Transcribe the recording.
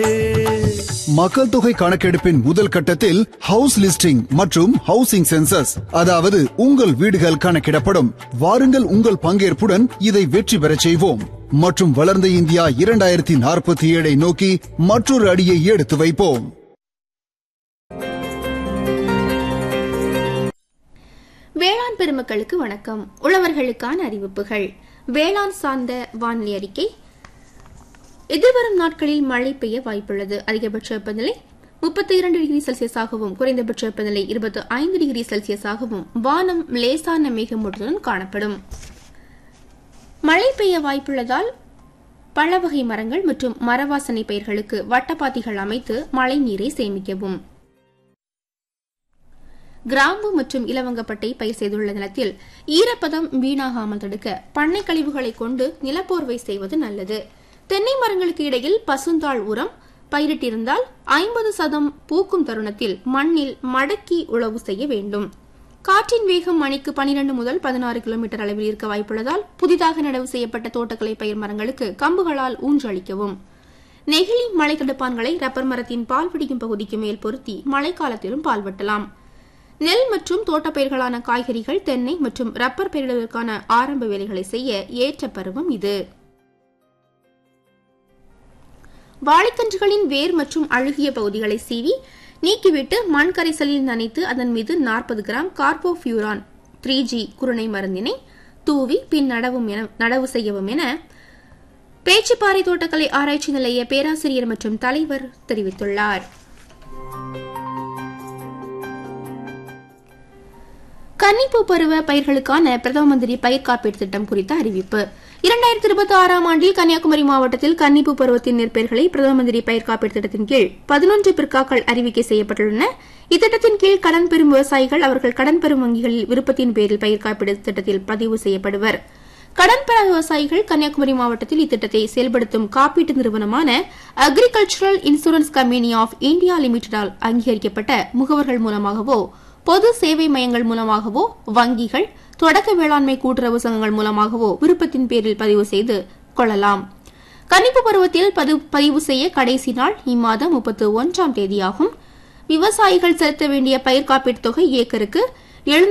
மக்கள் தொகை கணக்கெடுப்பின் முதல் கட்டத்தில் ஹவுஸ் லிஸ்டிங் மற்றும் ஹவுசிங் சென்சஸ் அதாவது உங்கள் வீடுகள் கணக்கிடப்படும் வாருங்கள் உங்கள் பங்கேற்புடன் இதை வெற்றி பெறச் செய்வோம் மற்றும் வளர்ந்த இந்தியா இரண்டாயிரத்தி நாற்பத்தி ஏழை நோக்கி மற்றொரு அடியை எடுத்து வைப்போம் வேளாண் பெருமக்களுக்கு வணக்கம் உழவர்களுக்கான அறிவிப்புகள் வேளாண் சார்ந்த வானிலை அறிக்கை எதிர்வரும் நாட்களில் மழை பெய்ய வாய்ப்புள்ளது அதிகபட்ச வெப்பநிலை முப்பத்தி இரண்டு டிகிரி செல்சியஸாகவும் குறைந்தபட்ச வெப்பநிலை இருபத்தி ஐந்து டிகிரி செல்சியஸாகவும் வானம் லேசான மேகமூட்டத்துடன் காணப்படும் மழை பெய்ய வாய்ப்புள்ளதால் பல வகை மரங்கள் மற்றும் மரவாசனை பயிர்களுக்கு வட்டப்பாத்திகள் அமைத்து மழை நீரை சேமிக்கவும் கிராம்பு மற்றும் இலவங்கப்பட்டை பயிர் செய்துள்ள நிலத்தில் ஈரப்பதம் வீணாகாமல் தடுக்க பண்ணை கழிவுகளை கொண்டு நிலப்போர்வை செய்வது நல்லது தென்னை மரங்களுக்கு இடையில் பசுந்தாள் உரம் பயிரிட்டிருந்தால் ஐம்பது சதம் பூக்கும் தருணத்தில் மண்ணில் மடக்கி உழவு செய்ய வேண்டும் காற்றின் வேகம் மணிக்கு பனிரெண்டு முதல் பதினாறு கிலோமீட்டர் அளவில் இருக்க வாய்ப்புள்ளதால் புதிதாக நடவு செய்யப்பட்ட தோட்டக்கலை பயிர் மரங்களுக்கு கம்புகளால் ஊன்று அளிக்கவும் நெகிழி மழை தடுப்பான்களை ரப்பர் மரத்தின் பால் பிடிக்கும் பகுதிக்கு மேல் பொருத்தி மழைக்காலத்திலும் பால் வெட்டலாம் நெல் மற்றும் தோட்டப்பயிர்களான காய்கறிகள் தென்னை மற்றும் ரப்பர் பயிரிடுவதற்கான ஆரம்ப வேலைகளை செய்ய ஏற்ற பருவம் இது வாழைக்கன்றுகளின் வேர் மற்றும் அழுகிய பகுதிகளை சீவி நீக்கிவிட்டு மண் கரைசலில் நனைத்து அதன் மீது நாற்பது கிராம் கார்போஃபியூரான் த்ரீ ஜி குருணை மருந்தினை தூவி பின் நடவும் என நடவு செய்யவும் என பேச்சுப்பாறை தோட்டக்கலை ஆராய்ச்சி நிலைய பேராசிரியர் மற்றும் தலைவர் தெரிவித்துள்ளார் கன்னிப்பூ பருவ பயிர்களுக்கான பிரதம மந்திரி பயிர் காப்பீட்டு திட்டம் குறித்த அறிவிப்பு இரண்டாயிரத்தி இருபத்தி ஆறாம் ஆண்டில் கன்னியாகுமரி மாவட்டத்தில் கன்னிப்பூ பருவத்தின் நெற்பயிர்களை பிரதம மந்திரி பயிர் காப்பீட்டு திட்டத்தின் கீழ் பதினொன்று பிற்காக்கள் அறிவிக்கை செய்யப்பட்டுள்ளன இத்திட்டத்தின் கீழ் கடன் பெறும் விவசாயிகள் அவர்கள் கடன் பெறும் வங்கிகளில் விருப்பத்தின் பேரில் பயிர் காப்பீடு திட்டத்தில் பதிவு செய்யப்படுவர் கடன் பெற விவசாயிகள் கன்னியாகுமரி மாவட்டத்தில் இத்திட்டத்தை செயல்படுத்தும் காப்பீட்டு நிறுவனமான agricultural insurance company of India லிமிடெடால் அங்கீகரிக்கப்பட்ட முகவர்கள் மூலமாகவோ பொது சேவை மையங்கள் மூலமாகவோ வங்கிகள் தொடக்க வேளாண்மை கூட்டுறவு சங்கங்கள் மூலமாகவோ விருப்பத்தின் பேரில் பதிவு செய்து கொள்ளலாம் கணிப்பு பருவத்தில் பதிவு செய்ய கடைசி நாள் இம்மாதம் முப்பத்தி ஒன்றாம் தேதியாகும் விவசாயிகள் செலுத்த வேண்டிய பயிர் காப்பீட்டுத் தொகை ஏக்கருக்கு